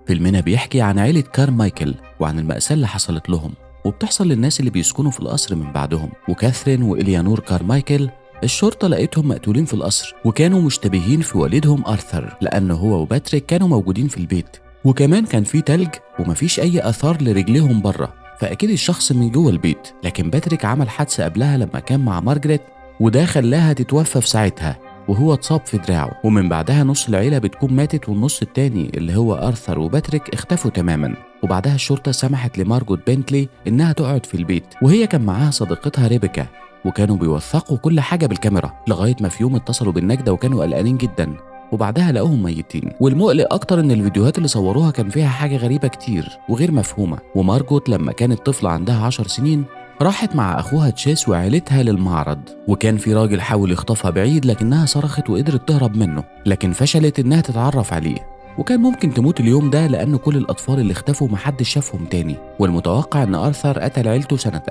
فيلمنا بيحكي عن عيلة كارمايكل وعن المأساة اللي حصلت لهم وبتحصل للناس اللي بيسكنوا في القصر من بعدهم وكاثرين وإليانور كارمايكل الشرطة لقيتهم مقتولين في القصر وكانوا مشتبهين في والدهم أرثر لأن هو وباتريك كانوا موجودين في البيت وكمان كان في تلج ومفيش أي آثار لرجليهم بره فأكيد الشخص من جوه البيت لكن باتريك عمل حادثة قبلها لما كان مع مارجريت وده خلاها تتوفى في ساعتها وهو اتصاب في دراعه ومن بعدها نص العيلة بتكون ماتت والنص التاني اللي هو أرثر وباتريك اختفوا تماما وبعدها الشرطة سمحت لمارجوت بنتلي إنها تقعد في البيت وهي كان معاها صديقتها ريبيكا وكانوا بيوثقوا كل حاجة بالكاميرا لغاية ما في يوم اتصلوا بالنجدة وكانوا قلقانين جدا وبعدها لقوهم ميتين والمقلق اكتر ان الفيديوهات اللي صوروها كان فيها حاجه غريبه كتير وغير مفهومه ومارجوت لما كانت طفله عندها عشر سنين راحت مع اخوها تشيس وعيلتها للمعرض وكان في راجل حاول يخطفها بعيد لكنها صرخت وقدرت تهرب منه لكن فشلت انها تتعرف عليه وكان ممكن تموت اليوم ده لأن كل الأطفال اللي اختفوا محدش شافهم تاني والمتوقع إن أرثر قتل عيلته سنة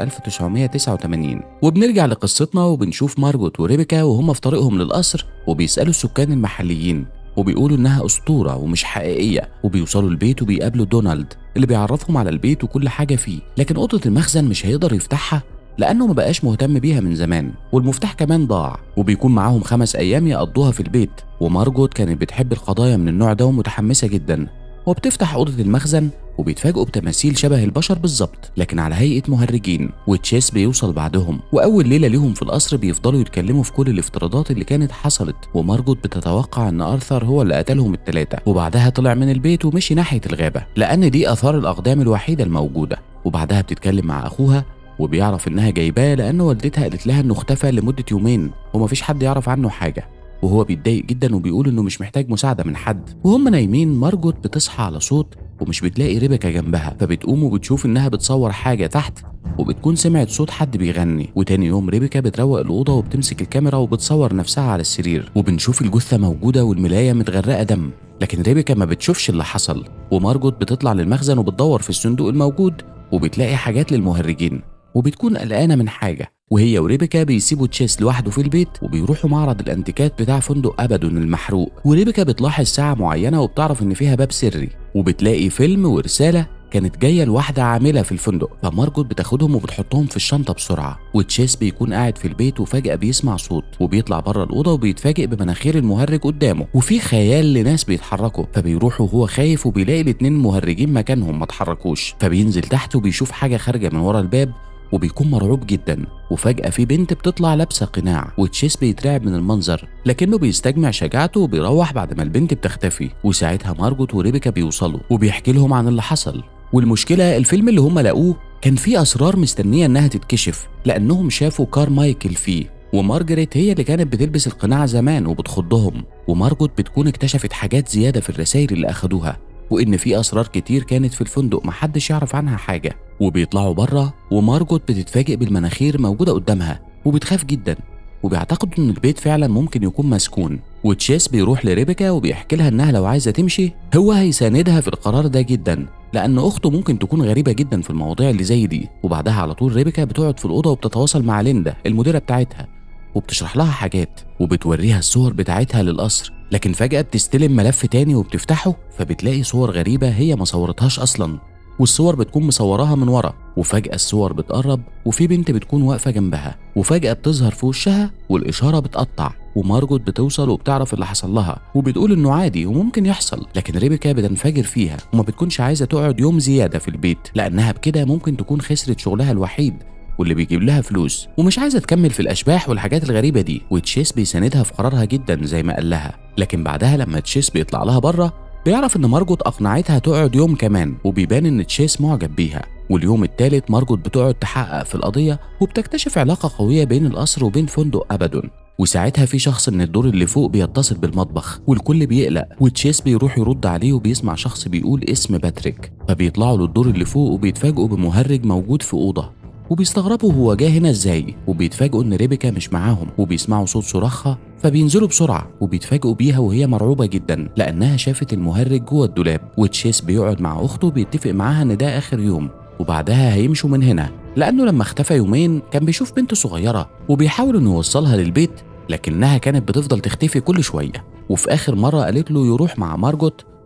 1989 وبنرجع لقصتنا وبنشوف مارجوت وريبيكا وهم في طريقهم للقصر وبيسألوا السكان المحليين وبيقولوا إنها أسطورة ومش حقيقية وبيوصلوا البيت وبيقابلوا دونالد اللي بيعرفهم على البيت وكل حاجة فيه لكن أوضة المخزن مش هيقدر يفتحها لأنه ما بقاش مهتم بيها من زمان والمفتاح كمان ضاع وبيكون معاهم خمس أيام يقضوها في البيت ومارجوت كانت بتحب القضايا من النوع ده ومتحمسة جدا وبتفتح أوضة المخزن وبيتفاجئوا بتماثيل شبه البشر بالظبط لكن على هيئة مهرجين وتشيس بيوصل بعدهم وأول ليلة ليهم في القصر بيفضلوا يتكلموا في كل الافتراضات اللي كانت حصلت ومارجوت بتتوقع إن أرثر هو اللي قتلهم التلاتة وبعدها طلع من البيت ومشي ناحية الغابة لأن دي آثار الأقدام الوحيدة الموجودة وبعدها بتتكلم مع أخوها وبيعرف إنها جايباه لأن والدتها قالت لها إنه اختفى لمدة يومين ومفيش حد يعرف عنه حاجة وهو بيتضايق جدا وبيقول انه مش محتاج مساعده من حد وهم نايمين مارجوت بتصحى على صوت ومش بتلاقي ريبيكا جنبها فبتقوم وبتشوف انها بتصور حاجه تحت وبتكون سمعت صوت حد بيغني وتاني يوم ريبيكا بتروق الاوضه وبتمسك الكاميرا وبتصور نفسها على السرير وبنشوف الجثه موجوده والملايه متغرقه دم لكن ريبيكا ما بتشوفش اللي حصل ومارجوت بتطلع للمخزن وبتدور في الصندوق الموجود وبتلاقي حاجات للمهرجين وبتكون قلقانه من حاجه وهي وريبيكا بيسيبوا تشيس لوحده في البيت وبيروحوا معرض الانتيكات بتاع فندق ابدون المحروق وريبيكا بتلاحظ ساعه معينه وبتعرف ان فيها باب سري وبتلاقي فيلم ورساله كانت جايه لواحده عامله في الفندق فمارجوت بتاخدهم وبتحطهم في الشنطه بسرعه وتشيس بيكون قاعد في البيت وفجاه بيسمع صوت وبيطلع بره الاوضه وبيتفاجئ بمناخير المهرج قدامه وفي خيال لناس بيتحركوا فبيروح وهو خايف وبيلاقي الاتنين مهرجين مكانهم ما اتحركوش فبينزل تحت وبيشوف حاجه خارجه من ورا الباب وبيكون مرعوب جدا وفجأة في بنت بتطلع لابسة قناع وتشيس بيترعب من المنظر لكنه بيستجمع شجاعته وبيروح بعد ما البنت بتختفي وساعتها مارجوت وريبيكا بيوصلوا وبيحكي لهم عن اللي حصل والمشكلة الفيلم اللي هم لقوه كان فيه أسرار مستنية إنها تتكشف لأنهم شافوا كارمايكل فيه ومارجريت هي اللي كانت بتلبس القناع زمان وبتخضهم ومارجوت بتكون اكتشفت حاجات زيادة في الرسائل اللي أخدوها وإن في أسرار كتير كانت في الفندق محدش يعرف عنها حاجة وبيطلعوا بره ومارجوت بتتفاجئ بالمناخير موجودة قدامها وبتخاف جدا وبيعتقدوا إن البيت فعلا ممكن يكون مسكون وتشيس بيروح لريبيكا وبيحكي لها إنها لو عايزة تمشي هو هيساندها في القرار ده جدا لأن أخته ممكن تكون غريبة جدا في المواضيع اللي زي دي وبعدها على طول ريبيكا بتقعد في الأوضة وبتتواصل مع ليندا المديرة بتاعتها وبتشرح لها حاجات وبتوريها الصور بتاعتها للقصر لكن فجأة بتستلم ملف تاني وبتفتحه فبتلاقي صور غريبة هي ما صورتهاش أصلا والصور بتكون مصوراها من ورا وفجأة الصور بتقرب وفي بنت بتكون واقفة جنبها وفجأة بتظهر في وشها والإشارة بتقطع ومارجوت بتوصل وبتعرف اللي حصل لها وبتقول انه عادي وممكن يحصل لكن ريبيكا بتنفجر فيها وما بتكونش عايزه تقعد يوم زياده في البيت لانها بكده ممكن تكون خسرت شغلها الوحيد واللي بيجيب لها فلوس ومش عايزه تكمل في الاشباح والحاجات الغريبه دي وتشيس بيساندها في قرارها جدا زي ما قال لها لكن بعدها لما تشيس بيطلع لها بره بيعرف ان مارجوت اقنعتها تقعد يوم كمان وبيبان ان تشيس معجب بيها واليوم الثالث مارجوت بتقعد تحقق في القضيه وبتكتشف علاقه قويه بين القصر وبين فندق ابدون وساعتها في شخص من الدور اللي فوق بيتصل بالمطبخ والكل بيقلق وتشيس بيروح يرد عليه وبيسمع شخص بيقول اسم باتريك فبيطلعوا للدور اللي فوق وبيتفاجئوا بمهرج موجود في اوضه وبيستغربوا هو جه هنا ازاي وبيتفاجئوا ان ريبيكا مش معاهم وبيسمعوا صوت صراخها فبينزلوا بسرعه وبيتفاجئوا بيها وهي مرعوبه جدا لانها شافت المهرج جوه الدولاب وتشيس بيقعد مع اخته بيتفق معاها ان ده اخر يوم وبعدها هيمشوا من هنا لانه لما اختفى يومين كان بيشوف بنت صغيره وبيحاول انه يوصلها للبيت لكنها كانت بتفضل تختفي كل شويه وفي اخر مره قالت له يروح مع مارجوت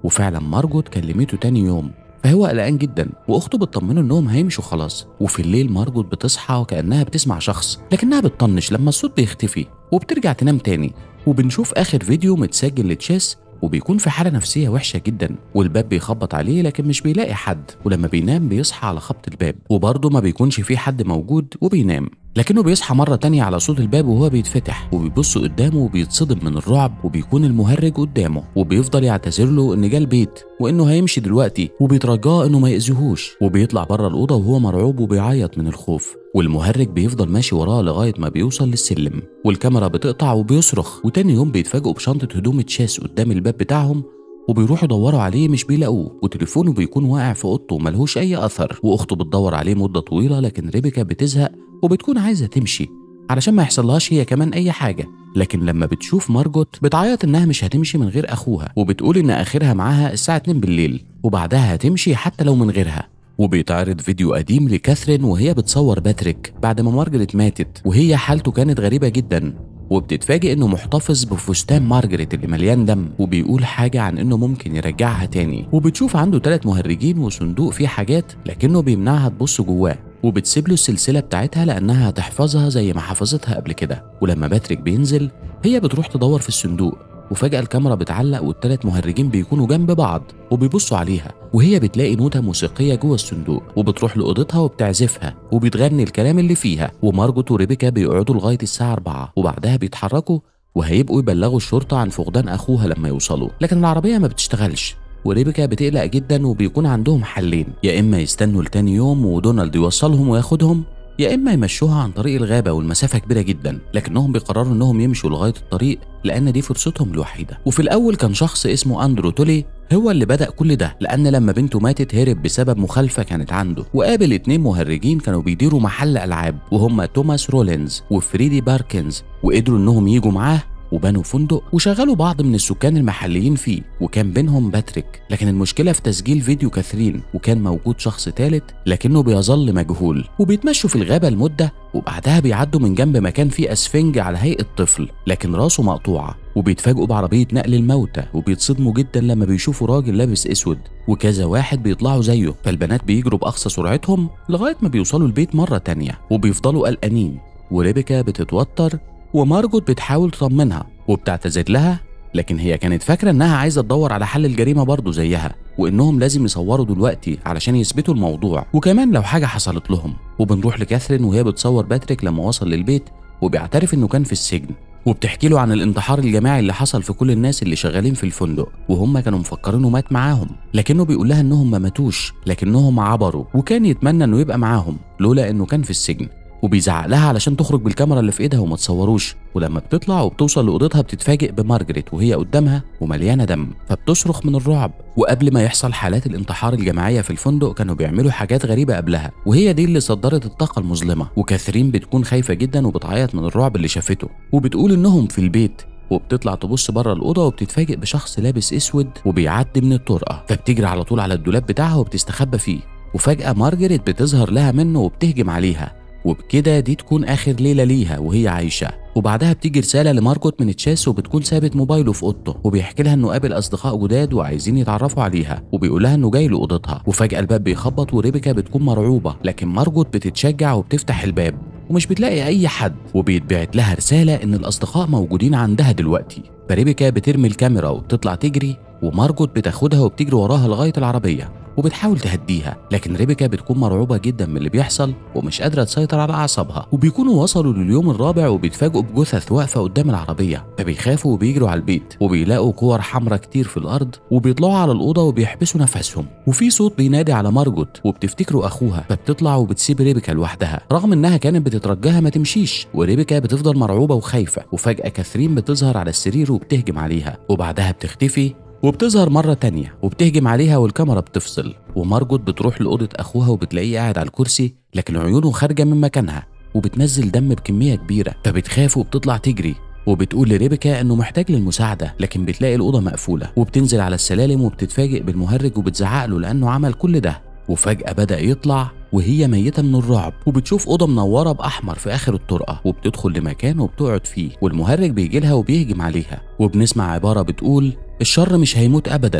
وفعلا مارجوت كلمته تاني يوم فهو قلقان جدا واخته بتطمنه انهم هيمشوا خلاص وفي الليل مارجوت بتصحى وكانها بتسمع شخص لكنها بتطنش لما الصوت بيختفي وبترجع تنام تاني وبنشوف اخر فيديو متسجل لتشيس وبيكون في حالة نفسية وحشة جدا والباب بيخبط عليه لكن مش بيلاقي حد ولما بينام بيصحى على خبط الباب وبرضه ما بيكونش في حد موجود وبينام لكنه بيصحى مرة تانية على صوت الباب وهو بيتفتح وبيبص قدامه وبيتصدم من الرعب وبيكون المهرج قدامه وبيفضل يعتذر له إن جه البيت وإنه هيمشي دلوقتي وبيترجاه إنه ما يأذيهوش وبيطلع بره الأوضة وهو مرعوب وبيعيط من الخوف والمهرج بيفضل ماشي وراه لغاية ما بيوصل للسلم والكاميرا بتقطع وبيصرخ وتاني يوم بيتفاجئوا بشنطة هدوم تشاس قدام الباب بتاعهم وبيروحوا يدوروا عليه مش بيلاقوه وتليفونه بيكون واقع في اوضته وملهوش اي اثر واخته بتدور عليه مده طويله لكن ريبيكا بتزهق وبتكون عايزه تمشي علشان ما يحصلهاش هي كمان اي حاجه لكن لما بتشوف مارجوت بتعيط انها مش هتمشي من غير اخوها وبتقول ان اخرها معاها الساعه 2 بالليل وبعدها هتمشي حتى لو من غيرها وبيتعرض فيديو قديم لكاثرين وهي بتصور باتريك بعد ما مارجريت ماتت وهي حالته كانت غريبه جدا وبتتفاجئ انه محتفظ بفستان مارجريت اللي مليان دم وبيقول حاجه عن انه ممكن يرجعها تاني وبتشوف عنده ثلاث مهرجين وصندوق فيه حاجات لكنه بيمنعها تبص جواه وبتسيب له السلسله بتاعتها لانها هتحفظها زي ما حفظتها قبل كده ولما باتريك بينزل هي بتروح تدور في الصندوق وفجأة الكاميرا بتعلق والتلات مهرجين بيكونوا جنب بعض وبيبصوا عليها وهي بتلاقي نوتة موسيقية جوه الصندوق وبتروح لأوضتها وبتعزفها وبتغني الكلام اللي فيها ومارجوت وريبيكا بيقعدوا لغاية الساعة 4 وبعدها بيتحركوا وهيبقوا يبلغوا الشرطة عن فقدان أخوها لما يوصلوا لكن العربية ما بتشتغلش وريبيكا بتقلق جدا وبيكون عندهم حلين يا إما يستنوا لتاني يوم ودونالد يوصلهم وياخدهم يا اما يمشوها عن طريق الغابه والمسافه كبيره جدا لكنهم بيقرروا انهم يمشوا لغايه الطريق لان دي فرصتهم الوحيده وفي الاول كان شخص اسمه اندرو تولي هو اللي بدا كل ده لان لما بنته ماتت هرب بسبب مخالفه كانت عنده وقابل اتنين مهرجين كانوا بيديروا محل العاب وهم توماس رولينز وفريدي باركنز وقدروا انهم يجوا معاه وبنوا فندق وشغلوا بعض من السكان المحليين فيه وكان بينهم باتريك لكن المشكلة في تسجيل فيديو كاثرين وكان موجود شخص ثالث لكنه بيظل مجهول وبيتمشوا في الغابة لمدة وبعدها بيعدوا من جنب مكان فيه أسفنج على هيئة طفل لكن راسه مقطوعة وبيتفاجئوا بعربية نقل الموتى وبيتصدموا جدا لما بيشوفوا راجل لابس اسود وكذا واحد بيطلعوا زيه فالبنات بيجروا بأقصى سرعتهم لغاية ما بيوصلوا البيت مرة تانية وبيفضلوا قلقانين وريبيكا بتتوتر ومارجوت بتحاول تطمنها وبتعتذر لها لكن هي كانت فاكرة إنها عايزة تدور على حل الجريمة برضه زيها وإنهم لازم يصوروا دلوقتي علشان يثبتوا الموضوع وكمان لو حاجة حصلت لهم وبنروح لكاثرين وهي بتصور باتريك لما وصل للبيت وبيعترف إنه كان في السجن وبتحكي له عن الانتحار الجماعي اللي حصل في كل الناس اللي شغالين في الفندق وهم كانوا مفكرينه مات معاهم لكنه بيقول لها انهم ما ماتوش لكنهم عبروا وكان يتمنى انه يبقى معاهم لولا انه كان في السجن وبيزعق لها علشان تخرج بالكاميرا اللي في ايدها وما تصوروش ولما بتطلع وبتوصل لاوضتها بتتفاجئ بمارجريت وهي قدامها ومليانه دم فبتصرخ من الرعب وقبل ما يحصل حالات الانتحار الجماعيه في الفندق كانوا بيعملوا حاجات غريبه قبلها وهي دي اللي صدرت الطاقه المظلمه وكاثرين بتكون خايفه جدا وبتعيط من الرعب اللي شافته وبتقول انهم في البيت وبتطلع تبص بره الأوضة وبتتفاجئ بشخص لابس أسود وبيعدي من الطرقة فبتجري على طول على الدولاب بتاعها وبتستخبى فيه وفجأة مارجريت بتظهر لها منه وبتهجم عليها وبكده دي تكون آخر ليلة ليها وهي عايشة وبعدها بتيجي رسالة لماركوت من تشاس وبتكون سابت موبايله في اوضته وبيحكي لها انه قابل اصدقاء جداد وعايزين يتعرفوا عليها وبيقول لها انه جاي لاوضتها وفجأة الباب بيخبط وريبيكا بتكون مرعوبة لكن مارجوت بتتشجع وبتفتح الباب ومش بتلاقي اي حد وبيتبعت لها رسالة ان الاصدقاء موجودين عندها دلوقتي فريبيكا بترمي الكاميرا وبتطلع تجري ومارجوت بتاخدها وبتجري وراها لغاية العربية وبتحاول تهديها لكن ريبيكا بتكون مرعوبة جدا من اللي بيحصل ومش قادرة تسيطر على أعصابها وبيكونوا وصلوا لليوم الرابع وبيتفاجئوا بجثث واقفة قدام العربية فبيخافوا وبيجروا على البيت وبيلاقوا كور حمراء كتير في الأرض وبيطلعوا على الأوضة وبيحبسوا نفسهم وفي صوت بينادي على مارجوت وبتفتكروا أخوها فبتطلع وبتسيب ريبيكا لوحدها رغم إنها كانت بتترجاها ما تمشيش وريبيكا بتفضل مرعوبة وخايفة وفجأة كاثرين بتظهر على السرير وبتهجم عليها وبعدها بتختفي وبتظهر مرة تانية وبتهجم عليها والكاميرا بتفصل ومارجوت بتروح لأوضة أخوها وبتلاقيه قاعد على الكرسي لكن عيونه خارجة من مكانها وبتنزل دم بكمية كبيرة فبتخاف وبتطلع تجري وبتقول لريبيكا انه محتاج للمساعده لكن بتلاقي الاوضه مقفوله وبتنزل على السلالم وبتتفاجئ بالمهرج وبتزعق له لانه عمل كل ده وفجاه بدا يطلع وهي ميتة من الرعب وبتشوف أوضة منورة بأحمر في آخر الطرقة وبتدخل لمكان وبتقعد فيه والمهرج بيجي لها وبيهجم عليها وبنسمع عبارة بتقول الشر مش هيموت أبدا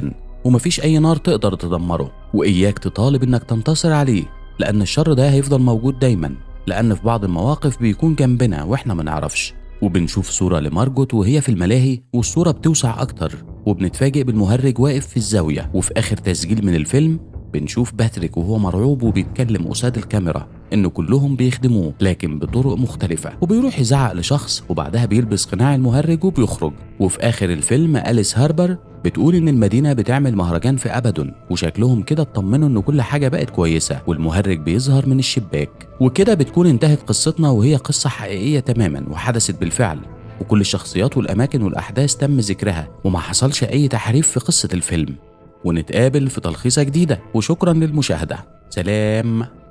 ومفيش أي نار تقدر تدمره وإياك تطالب إنك تنتصر عليه لأن الشر ده هيفضل موجود دايما لأن في بعض المواقف بيكون جنبنا وإحنا منعرفش وبنشوف صورة لمارجوت وهي في الملاهي والصورة بتوسع أكتر وبنتفاجئ بالمهرج واقف في الزاوية وفي آخر تسجيل من الفيلم بنشوف باتريك وهو مرعوب وبيتكلم قصاد الكاميرا إن كلهم بيخدموه لكن بطرق مختلفة وبيروح يزعق لشخص وبعدها بيلبس قناع المهرج وبيخرج وفي آخر الفيلم أليس هاربر بتقول إن المدينة بتعمل مهرجان في أبدون وشكلهم كده اطمنوا إن كل حاجة بقت كويسة والمهرج بيظهر من الشباك وكده بتكون انتهت قصتنا وهي قصة حقيقية تماما وحدثت بالفعل وكل الشخصيات والأماكن والأحداث تم ذكرها وما حصلش أي تحريف في قصة الفيلم ونتقابل في تلخيصة جديدة وشكرا للمشاهدة سلام